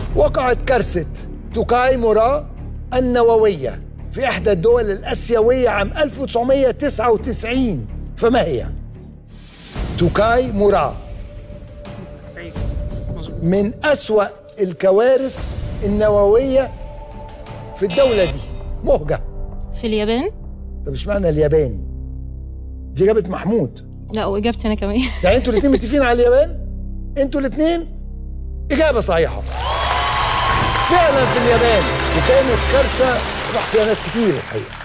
وقعت كارثة توكاي مورا النووية في إحدى الدول الآسيوية عام 1999 فما هي؟ توكاي مورا من أسوأ الكوارث النووية في الدولة دي مهجة في اليابان طب اشمعنى اليابان؟ دي جابت محمود لا واجابتي انا كمان يعني انتوا الاثنين متفقين على اليابان؟ انتوا الاثنين إجابة صحيحة فعلا في اليابان وكانت كارثة راح فيها ناس كتير الحقيقة